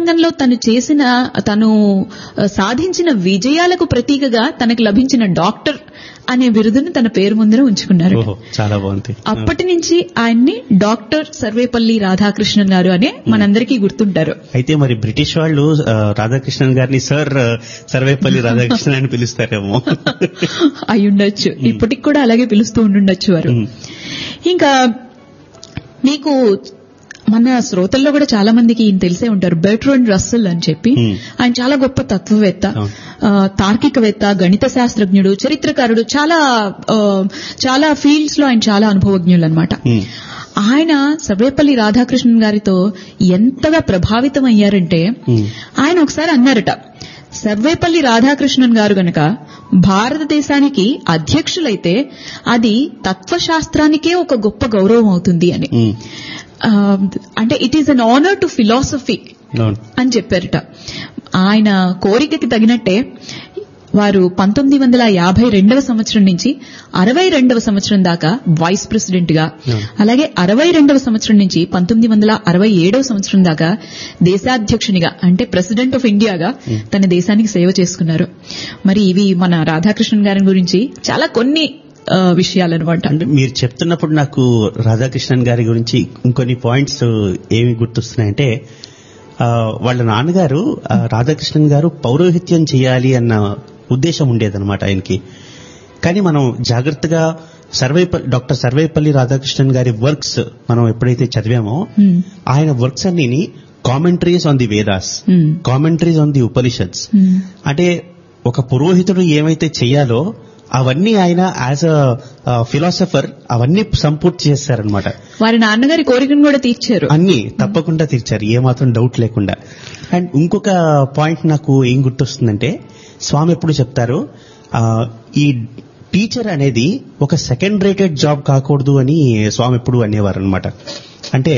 రంగంలో తను చేసిన తను ఆ, సాధించిన విజయాలకు ప్రతీకగా తనకు లభించిన డాక్టర్ అనే బిరుదును తన పేరు ముందర ఉంచుకున్నారు ఓహో చాలా బాగుంది అప్పటి నుంచి ఆయన్ని డాక్టర్ సర్వేపల్లి రాధాకృష్ణన్ గారు అనే మనందరికీ గుర్తుంటారు అయితే మరి బ్రిటిష్ వాళ్ళు ఆ, రాధాకృష్ణన్ గారిని సార్ ఆ, సర్వేపల్లి రాధాకృష్ణన్ అని పిలుస్తారేమో అయి ఉండొచ్చు ఇప్పటికి కూడా అలాగే పిలుస్తూ ఉండుండొచ్చు వారు ఉమ్. ఇంకా మీకు మన శ్రోతల్లో కూడా చాలా మందికి ఈయన తెలిసే ఉంటారు బెర్ట్రోన్ రస్సెల్ అని చెప్పి Hmm. ఆయన చాలా గొప్ప తత్వవేత్త అవును. ఆ, తార్కికవేత్త గణిత శాస్త్రజ్ఞుడు చరిత్రకారుడు చాలా ఆ, చాలా ఫీల్డ్స్ లో ఆయన చాలా అనుభవజ్ఞులు అనమాట ఉమ్. ఆయన సర్వేపల్లి రాధాకృష్ణన్ గారితో ఎంతగా ప్రభావితం అయ్యారంటే ఉమ్. ఆయన ఒకసారి అన్నారట సర్వేపల్లి రాధాకృష్ణన్ గారు గనక భారతదేశానికి అధ్యక్షులైతే అది తత్వశాస్త్రానికే ఒక గొప్ప గౌరవం అవుతుంది అని ఉమ్. ఆ, అంటే it is an honour to philosophy అవును అని చెప్పారట ఆయన కోరికకి తగినట్టే వారు పంతొమ్మిది వందల యాభై రెండవ సంవత్సరం నుంచి అరవై రెండవ సంవత్సరం దాకా వైస్ ప్రెసిడెంట్ గా Yeah. అలాగే అరవై రెండవ సంవత్సరం నుంచి పంతొమ్మిది వందల అరవై ఏడవ సంవత్సరం దాకా దేశాధ్యక్షునిగా అంటే ప్రెసిడెంట్ ఆఫ్ ఇండియాగా తన దేశానికి సేవ చేసుకున్నారు మరి ఇవి మన రాధాకృష్ణన్ గారి గురించి చాలా కొన్ని విషయాలన్నమాట అంటే మీరు చెప్తున్నప్పుడు నాకు రాధాకృష్ణన్ గారి గురించి ఇంకొన్ని పాయింట్స్ ఏమి గుర్తొస్తున్నాయంటే ఆ, వాళ్ళ నాన్నగారు ఆ, రాధాకృష్ణన్ గారు పౌరోహిత్యం చేయాలి అన్న ఉద్దేశం ఉండేదన్నమాట ఆయనకి కానీ మనం జాగ్రత్తగా సర్వేపల్లి డాక్టర్ సర్వేపల్లి రాధాకృష్ణన్ గారి వర్క్స్ మనం ఎప్పుడైతే చదివామో Hmm. ఆయన వర్క్స్ అన్నిని commentaries on the Vedas Hmm. Commentaries on the Upanishads Hmm. అంటే ఒక పురోహితుడు ఏమైతే చెయ్యాలో అవన్నీ ఆయన యాజ్ అ ఫిలాసఫర్ అవన్నీ సంపూర్తి చేశారనమాట వారి నాన్నగారి కోరికను కూడా తీర్చారు అన్ని తప్పకుండా తీర్చారు ఏమాత్రం డౌట్ లేకుండా అండ్ ఇంకొక పాయింట్ నాకు ఏం గుర్తొస్తుందంటే స్వామి ఎప్పుడు చెప్తారు ఆ, ఈ టీచర్ అనేది ఒక సెకండ్ రేటెడ్ జాబ్ కాకూడదు అని స్వామి ఎప్పుడు అనేవారు అనమాట అంటే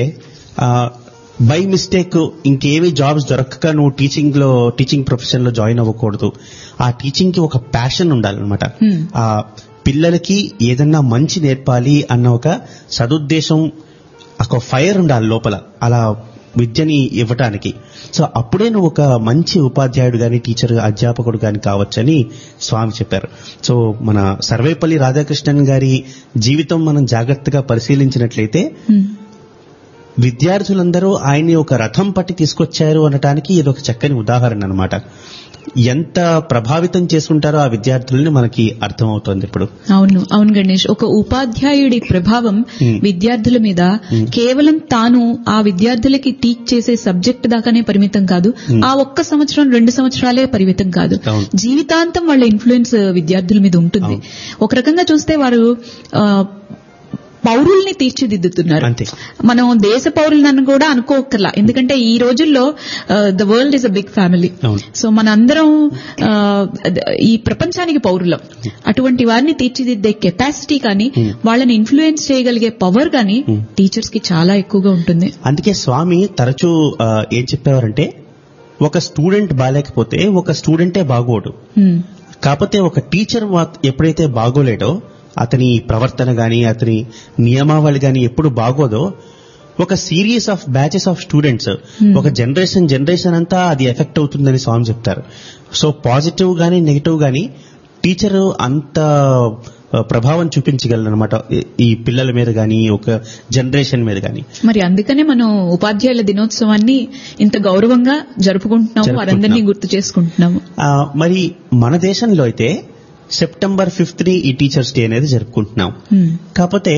బై మిస్టేక్ ఇంకేమీ జాబ్స్ దొరకక నువ్వు టీచింగ్ లో టీచింగ్ ప్రొఫెషన్ లో జాయిన్ అవ్వకూడదు ఆ టీచింగ్ కి ఒక ప్యాషన్ ఉండాలన్నమాట Hmm. ఆ పిల్లలకి ఏదన్నా మంచి నేర్పాలి అన్న ఒక సదుద్దేశం ఒక ఫైర్ ఉండాలి లోపల అలా విద్యని ఇవ్వటానికి సో అప్పుడే నువ్వు ఒక మంచి ఉపాధ్యాయుడు గాని టీచర్ అధ్యాపకుడు గాని కావచ్చని స్వామి చెప్పారు సో మన సర్వేపల్లి రాధాకృష్ణన్ గారి జీవితం మనం జాగ్రత్తగా పరిశీలించినట్లయితే Hmm. విద్యార్థులందరూ ఆయన్ని ఒక రథం పట్టి తీసుకొచ్చారు అనటానికి ఇది ఒక చక్కని ఉదాహరణ అన్నమాట ఎంత ప్రభావితం చేసుకుంటారో ఆ విద్యార్థులని మనకి అర్థమవుతోంది ఇప్పుడు అవును అవును గణేష్ ఒక ఉపాధ్యాయుడి ప్రభావం Hmm. విద్యార్థుల మీద కేవలం తాను ఆ విద్యార్థులకి టీచ్ చేసే సబ్జెక్ట్ దాకానే పరిమితం కాదు ఆ ఒక్క సంవత్సరం రెండు సంవత్సరాలే పరిమితం కాదు అవును. జీవితాంతం వాళ్ళ ఇన్ఫ్లుయెన్స్ విద్యార్థుల మీద ఉంటుంది ఒక రకంగా చూస్తే వారు ఆ, పౌరుల్ని తీర్చిదిద్దుతున్నారు అంతే. మనం దేశ పౌరులను కూడా అనుకోకర్లా ఎందుకంటే ఈ రోజుల్లో the world is a big family అవును. సో మనందరం ఆ, ఈ ప్రపంచానికి పౌరులం అటువంటి వారిని తీర్చిదిద్దే కెపాసిటీ కానీ వాళ్ళని ఇన్ఫ్లుయెన్స్ చేయగలిగే పవర్ కానీ టీచర్స్ కి చాలా ఎక్కువగా ఉంటుంది అందుకే స్వామి తరచూ ఆ, ఏం చెప్పేవారంటే ఒక స్టూడెంట్ బాగాలేకపోతే ఒక స్టూడెంటే బాగోడు Hmm. కాకపోతే ఒక టీచర్ మాత్- ఎప్పుడైతే బాగోలేడో అతని ప్రవర్తన గాని అతని నియమావళి గాని ఎప్పుడు బాగోదో ఒక series of batches of students ఒక జనరేషన్ జనరేషన్ అంతా అది ఎఫెక్ట్ అవుతుందని స్వామి చెప్తారు సో పాజిటివ్ గాని నెగిటివ్ గాని టీచర్ అంత ఆ, ప్రభావం చూపించగలరనమాట ఈ పిల్లల మీద గాని ఒక జనరేషన్ మీద గాని మరి అందుకనే మనం ఉపాధ్యాయుల దినోత్సవాన్ని ఇంత గౌరవంగా జరుపుకుంటున్నాము వారందరినీ గుర్తు చేసుకుంటున్నాము ఆ, మరి మన దేశంలో అయితే సెప్టెంబర్ ఫిఫ్త్ ని ఈ టీచర్స్ డే అనేది జరుపుకుంటున్నాం Hmm. కాకపోతే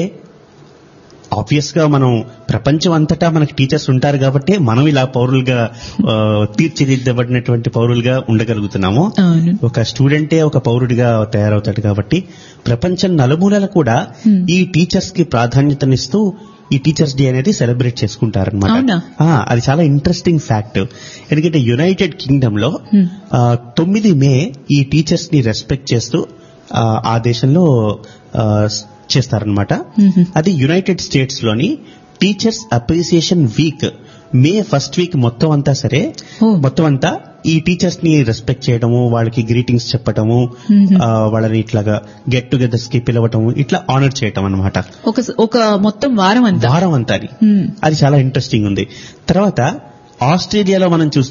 ఆబ్వియస్ గా మనం ప్రపంచం అంతటా మనకి టీచర్స్ ఉంటారు కాబట్టి మనం ఇలా పౌరులుగా ఆ, తీర్చిదిద్దబడినటువంటి పౌరులుగా ఉండగలుగుతున్నాము అవును ఒక స్టూడెంటే ఒక పౌరుడిగా తయారవుతాడు కాబట్టి ప్రపంచం నలుమూలల కూడా ఈ టీచర్స్ కి ప్రాధాన్యతనిస్తూ ఈ టీచర్స్ డే అనేది సెలబ్రేట్ అవునా? చేసుకుంటారనమాట అది చాలా ఇంట్రెస్టింగ్ ఫ్యాక్ట్ ఎందుకంటే యునైటెడ్ కింగ్డమ్ లో ఆ, తొమ్మిది మే ఈ టీచర్స్ ని రెస్పెక్ట్ చేస్తూ ఆ, ఆ దేశంలో ఆ, స్- చేస్తారనమాట అది యునైటెడ్ స్టేట్స్ లోని teachers appreciation week May first week మొత్తం అంతా సరే ఓ. మొత్తం అంతా ఈ టీచర్స్ ని రెస్పెక్ట్ చేయడము వాళ్ళకి గ్రీటింగ్స్ చెప్పటము ఆ, వాళ్ళని ఇట్లాగా గెట్ టుగెదర్స్ కి పిలవటము ఇట్లా ఆనర్ చేయటం అనమాట ఒక ఒక మొత్తం వారం అంతా వారం అంతా అది Hmm. అది చాలా ఇంట్రెస్టింగ్ ఉంది తర్వాత ఆస్ట్రేలియాలో మనం చూస్తే